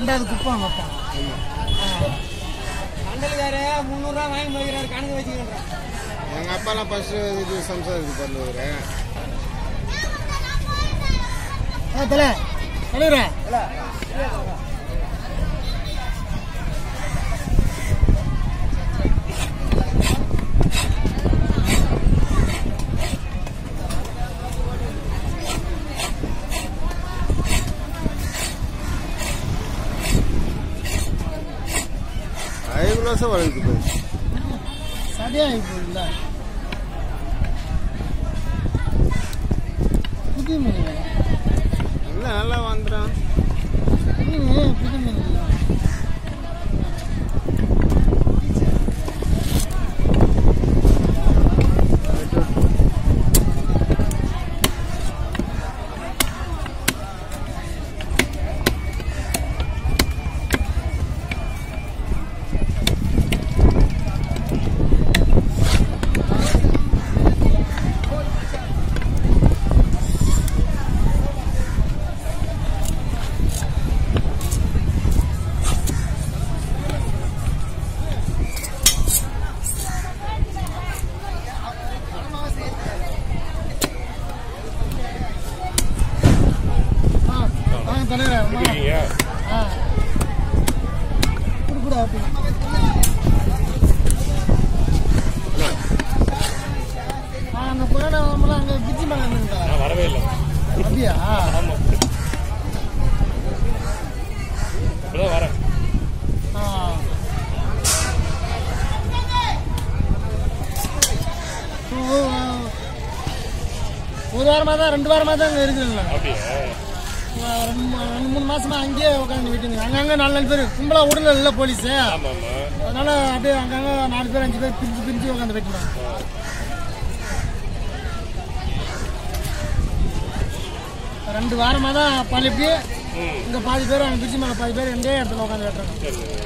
ரெண்டாவது குப்பம் வைப்பான் மண்டலுக்காரு முந்நூறுரூவா வாங்கி போய்க்கிறாரு கணக்கு வச்சுக்கின்றான் எங்கள் அப்பாலாம் ஃபஸ்ட்டு இது சம்சாரத்துக்கு பண்ணுவார் ஆ தலை தலைவரா ஐదు மாதம் வளர்க்குது சரியா இப்போ இல்லை புது மீன் இல்லை. இல்லை நல்லா வந்துடும் மீன் புது மீன் இல்லை ஆ வாங்க தலைவரா வாங்க. ஆ குடு குடு அப்படி ஆ அந்த போராடலாம் அங்கே பிச்சி மலை இருந்தா நான் வரவே இல்லை அப்படியா ஆமாம் இப்போதான் வரேன் ஆ ஓ, ஆ. ஒரு வாரமாக தான் ரெண்டு வாரமாக தான் இங்கே இருக்குதுல்ல அப்படியே ரெண்டு மூ- ரெண்டு மூணு மாசமா அங்கேயே உட்காந்து வெட்டிங்க அங்கங்க நாலு நாலு பேர் கும்பலா உடல இல்லை போலீஸ் ஆமாம் ஆமாம் அதனால அப்படியே அங்கங்க நாலு பேர் அஞ்சு பேர் பிரிஞ்சு பிரிஞ்சு உட்காந்து வெட்டினாங்க ரெண்டு வாரமா தான் பால் எப்படி ம் இங்க பாதி பேர் அங்க பிரிச்சு மேல பாதி பேர் எங்கே இடத்துல உட்காந்து வெட்டுறாங்க சரி சரி